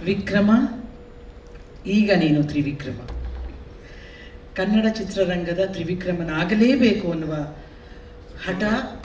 ವಿಕ್ರಮ ಈಗ ನೀನು ತ್ರಿವಿಕ್ರಮ ಕನ್ನಡ ಚಿತ್ರರಂಗದ ತ್ರಿವಿಕ್ರಮನಾಗಲೇಬೇಕು ಅನ್ನುವ ಹಠ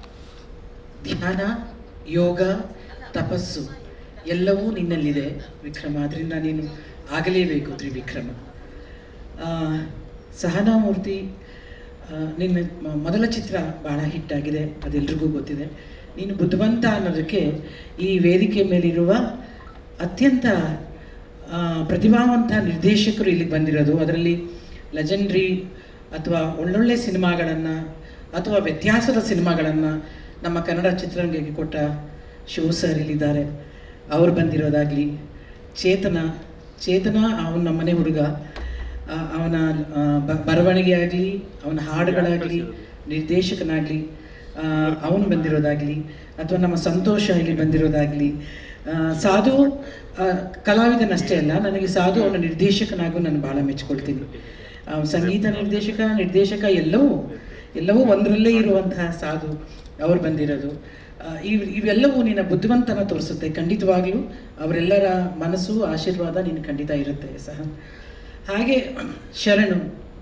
ಧ್ಯಾನ ಯೋಗ ತಪಸ್ಸು ಎಲ್ಲವೂ ನಿನ್ನಲ್ಲಿದೆ ವಿಕ್ರಮ ಅದರಿಂದ ನೀನು ಆಗಲೇಬೇಕು ತ್ರಿವಿಕ್ರಮ ಆ, ಸಹನಾಮೂರ್ತಿ ಆ, ನಿನ್ನ ಮ- ಮೊದಲ ಚಿತ್ರ ಭಾಳ ಹಿಟ್ಟಾಗಿದೆ ಅದೆಲ್ರಿಗೂ ಗೊತ್ತಿದೆ ನೀನು ಬುದ್ಧಿವಂತ ಅನ್ನೋದಕ್ಕೆ ಈ ವೇದಿಕೆ ಮೇಲಿರುವ ಅತ್ಯಂತ ಆ, ಪ್ರತಿಭಾವಂತ ನಿರ್ದೇಶಕರು ಇಲ್ಲಿಗೆ ಬಂದಿರೋದು ಅದರಲ್ಲಿ ಲೆಜೆಂಡ್ರಿ ಅಥವಾ ಒಳ್ಳೊಳ್ಳೆ ಸಿನಿಮಾಗಳನ್ನು ಅಥವಾ ವ್ಯತ್ಯಾಸದ ಸಿನಿಮಾಗಳನ್ನು ನಮ್ಮ ಕನ್ನಡ ಚಿತ್ರರಂಗಕ್ಕೆ ಕೊಟ್ಟ ಶಿವ ಸರ್ ಇಲ್ಲಿದ್ದಾರೆ ಅವ್ರು ಬಂದಿರೋದಾಗಲಿ ಚೇತನ ಚೇತನ ಅವನ ನಮ್ಮನೆ ಹುಡುಗ ಆ, ಅವನ ಆ, ಬ- ಬರವಣಿಗೆ ಆಗಲಿ ಅವನ ಹಾಡುಗಳಾಗಲಿ ನಿರ್ದೇಶಕನಾಗಲಿ ಅವನು ಬಂದಿರೋದಾಗಲಿ ಅಥವಾ ನಮ್ಮ ಸಂತೋಷ ಇಲ್ಲಿ ಬಂದಿರೋದಾಗಲಿ ಆ, ಸಾಧು ಆ, ಕಲಾವಿದನಷ್ಟೇ ಅಲ್ಲ ನನಗೆ ಸಾಧು ಅವನ ನಿರ್ದೇಶಕನಾಗೂ ನಾನು ಭಾಳ ಮೆಚ್ಕೊಳ್ತೀನಿ ಅವ್ನು ಸಂಗೀತ ನಿರ್ದೇಶಕ ನಿರ್ದೇಶಕ ಎಲ್ಲವೂ ಎಲ್ಲವೂ ಒಂದರಲ್ಲೇ ಇರುವಂತಹ ಸಾಧು ಅವ್ರು ಬಂದಿರೋದು ಆ, ಇವ್ ಇವೆಲ್ಲವೂ ನಿನ್ನ ಬುದ್ಧಿವಂತನ ತೋರಿಸುತ್ತೆ ಖಂಡಿತವಾಗ್ಲೂ ಅವರೆಲ್ಲರ ಮನಸ್ಸು ಆಶೀರ್ವಾದ ನಿನ್ನ ಖಂಡಿತ ಇರುತ್ತೆ ಸಹ ಹಾಗೆ ಶರಣು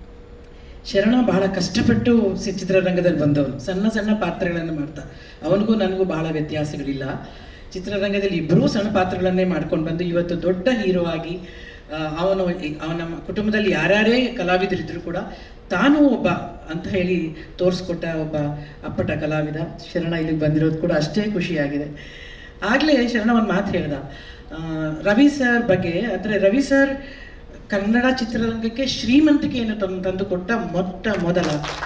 ಶರಣ ಬಹಳ ಕಷ್ಟಪಟ್ಟು ಸಿ- ಚಿತ್ರರಂಗದಲ್ಲಿ ಬಂದವನು ಸಣ್ಣ ಸಣ್ಣ ಪಾತ್ರಗಳನ್ನು ಮಾಡ್ತಾ ಅವನಿಗೂ ನನಗೂ ಬಹಳ ವ್ಯತ್ಯಾಸಗಳಿಲ್ಲ ಚಿತ್ರರಂಗದಲ್ಲಿ ಇಬ್ಬರೂ ಸಣ್ಣ ಪಾತ್ರಗಳನ್ನೇ ಮಾಡ್ಕೊಂಡು ಬಂದು ಇವತ್ತು ದೊಡ್ಡ ಹೀರೋ ಆಗಿ ಆ, ಅವನು ಈ- ಅವನ ಕುಟುಂಬದಲ್ಲಿ ಯಾರ್ಯಾರೇ ಕಲಾವಿದರಿದ್ರು ಕೂಡ ತಾನು ಒಬ್ಬ ಅಂತ ಹೇಳಿ ತೋರಿಸ್ಕೊಟ್ಟ ಒಬ್ಬ ಅಪ್ಪಟ ಕಲಾವಿದ ಶರಣ ಇಲ್ಲಿಗೆ ಬಂದಿರೋದು ಕೂಡ ಅಷ್ಟೇ ಖುಷಿಯಾಗಿದೆ ಆಗಲೇ ಶರಣ ಒಂದು ಮಾತು ಹೇಳ್ದ ಆ, ರವಿ ಸರ್ ಬಗ್ಗೆ ಅಂದರೆ ರವಿ ಸರ್ ಕನ್ನಡ ಚಿತ್ರರಂಗಕ್ಕೆ ಶ್ರೀಮಂತಿಕೆಯನ್ನು ತಂದು ತಂದುಕೊಟ್ಟ ಮೊಟ್ಟ ಮೊದಲ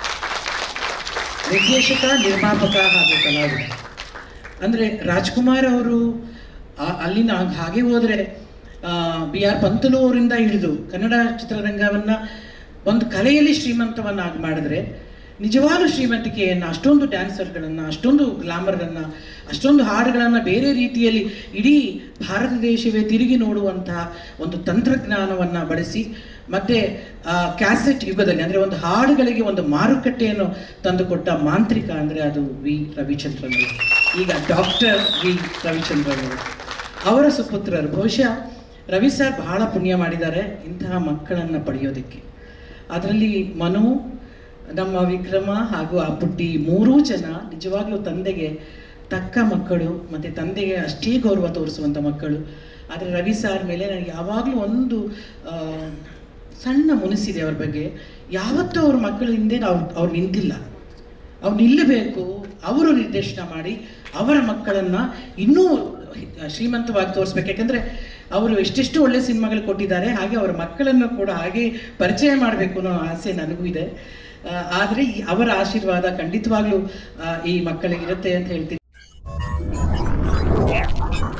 ನಿರ್ದೇಶಕ ನಿರ್ಮಾಪಕ ಹಾಗೂ ಕಲಾವಿದ ಅಂದರೆ ರಾಜ್ಕುಮಾರ್ ಅವರು ಆ- ಅಲ್ಲಿನ ಹಾಗೆ ಹೋದರೆ ಬಿ ಆರ್ ಪಂತಲು ಅವರಿಂದ ಹಿಡಿದು ಕನ್ನಡ ಚಿತ್ರರಂಗವನ್ನು ಒಂದು ಕಲೆಯಲ್ಲಿ ಶ್ರೀಮಂತವನ್ನಾಗಿ ಮಾಡಿದ್ರೆ ನಿಜವಾದ ಶ್ರೀಮಂತಿಕೆಯನ್ನು ಅಷ್ಟೊಂದು ಡ್ಯಾನ್ಸರ್ಗಳನ್ನು ಅಷ್ಟೊಂದು ಗ್ಲಾಮರನ್ನು ಅಷ್ಟೊಂದು ಹಾಡುಗಳನ್ನು ಬೇರೆ ರೀತಿಯಲ್ಲಿ ಇಡೀ ಭಾರತ ದೇಶವೇ ತಿರುಗಿ ನೋಡುವಂತಹ ಒಂದು ತಂತ್ರಜ್ಞಾನವನ್ನು ಬಳಸಿ ಮತ್ತು ಕ್ಯಾಸೆಟ್ ಯುಗದಲ್ಲಿ ಅಂದರೆ ಒಂದು ಹಾಡುಗಳಿಗೆ ಒಂದು ಮಾರುಕಟ್ಟೆಯನ್ನು ತಂದುಕೊಟ್ಟ ಮಾಂತ್ರಿಕ ಅಂದರೆ ಅದು ವಿ ರವಿಚಂದ್ರನ್ ಅವರು. ಈಗ ಡಾಕ್ಟರ್ ವಿ ರವಿಚಂದ್ರನ್ ಅವರು. ಅವರ ಸುಪುತ್ರರು ಬಹುಶಃ ರವಿ ಸರ್ ಬಹಳ ಪುಣ್ಯ ಮಾಡಿದ್ದಾರೆ ಇಂತಹ ಮಕ್ಕಳನ್ನು ಪಡೆಯೋದಕ್ಕೆ ಅದರಲ್ಲಿ ಮನು ನಮ್ಮ ವಿಕ್ರಮ ಹಾಗೂ ಆ ಪುಟ್ಟಿ ಮೂರೂ ಜನ ನಿಜವಾಗ್ಲೂ ತಂದೆಗೆ ತಕ್ಕ ಮಕ್ಕಳು ಮತ್ತು ತಂದೆಗೆ ಅಷ್ಟೇ ಗೌರವ ತೋರಿಸುವಂಥ ಮಕ್ಕಳು ಆದರೆ ರವಿ ಸಾರ್ ಮೇಲೆ ನನಗೆ ಯಾವಾಗಲೂ ಒಂದು ಆ, ಸಣ್ಣ ಮುನಿಸಿದೆ ಅವ್ರ ಬಗ್ಗೆ ಯಾವತ್ತೂ ಅವ್ರ ಮಕ್ಕಳ ಹಿಂದೆ ಅವ್ರು ಅವ್ರು ನಿಂತಿಲ್ಲ ಅವ್ರು ನಿಲ್ಲಬೇಕು ಅವರು ನಿರ್ದೇಶನ ಮಾಡಿ ಅವರ ಮಕ್ಕಳನ್ನ ಇನ್ನೂ ಶ್ರೀಮಂತವಾಗಿ ತೋರಿಸ್ಬೇಕು ಯಾಕಂದ್ರೆ ಅವರು ಎಷ್ಟೆಷ್ಟು ಒಳ್ಳೆ ಸಿನಿಮಾಗಳು ಕೊಟ್ಟಿದ್ದಾರೆ ಹಾಗೆ ಅವರ ಮಕ್ಕಳನ್ನು ಕೂಡ ಹಾಗೆ ಪರಿಚಯ ಮಾಡಬೇಕು ಅನ್ನೋ ಆಸೆ ನನಗೂ ಇದೆ ಆ, ಆದ್ರೆ ಈ ಅವರ ಆಶೀರ್ವಾದ ಖಂಡಿತವಾಗ್ಲೂ ಆ, ಈ ಮಕ್ಕಳಿಗಿರುತ್ತೆ ಅಂತ ಹೇಳ್ತೀನಿ